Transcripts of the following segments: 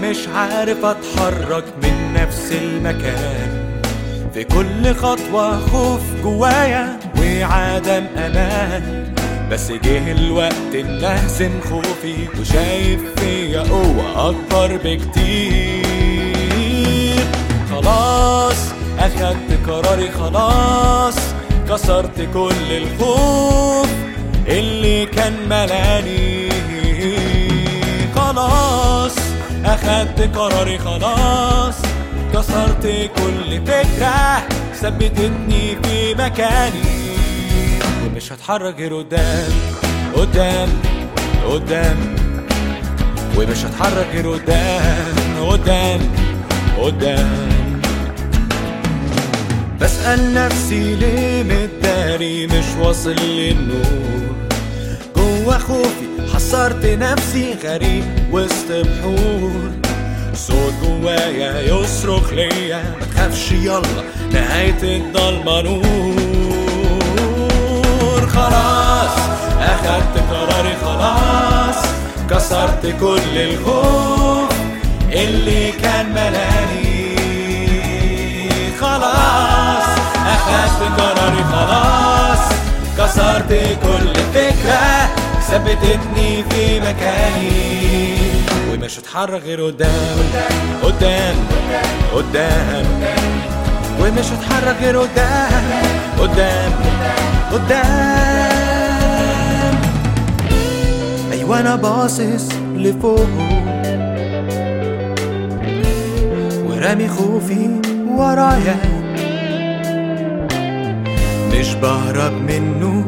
ومش عارف اتحرك من نفس المكان في كل خطوة خوف جوايا وعدم امان بس جه الوقت اللي اهزم خوفي وشايف فيا قوة اكبر بكتير خلاص اخدت قراري خلاص كسرت كل الخوف اللي كان ملاني خلاص اخدت قراري خلاص كسرت كل فكرة ثبتتني في مكاني ومش هتحرك غير قدام قدام قدام ومش هتحرك غير قدام قدام قدام بسأل نفسي ليه متداري مش واصل للنور جوا خوفي حصرت نفسي غريب وسط بحور صوت جوايا يصرخ ليا ما تخافش يلا نهاية الضلمة نور خلاص أخدت قراري خلاص كسرت كل الخوف اللي كان ملاني خلاص أخدت قراري خلاص كسرت كل فكرة ثبتتني في مكاني ومش هتحرك غير قدام قدام قدام ومش هتحرك غير قدام قدام قدام ايوه انا باصص لفوق ورامي خوفي ورايا مش بهرب منه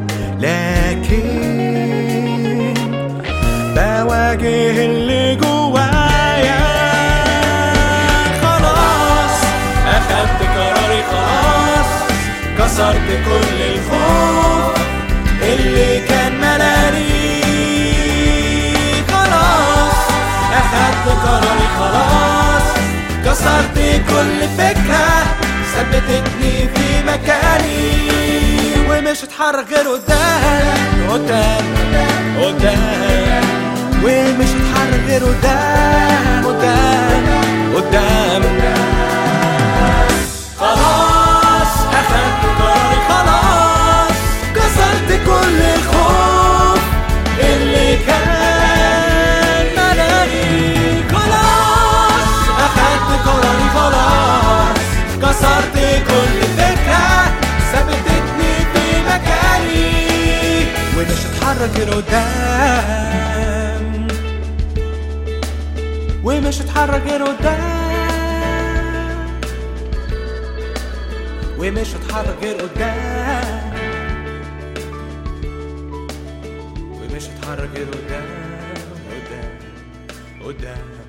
لكن بواجه اللي جوايا خلاص اخدت قراري خلاص كسرت كل الخوف اللي كان ملاني خلاص اخدت قراري خلاص كسرت كل فكرة ثبتتني في مكاني ومش هتحرك غير قدام قدام قدام ومش هتحرك غير قدام قدام قدام خلاص اخدت قراري خلاص كسرت كل الخوف اللي كان ملاني خلاص اخدت قراري خلاص كسرت كل فكرة ثبتتني في مكاني ومش هتحرك غير قدام ومش هتحرك غير قدام ومش هتحرك غير قدام ومش هتحرك غير قدام قدام قدام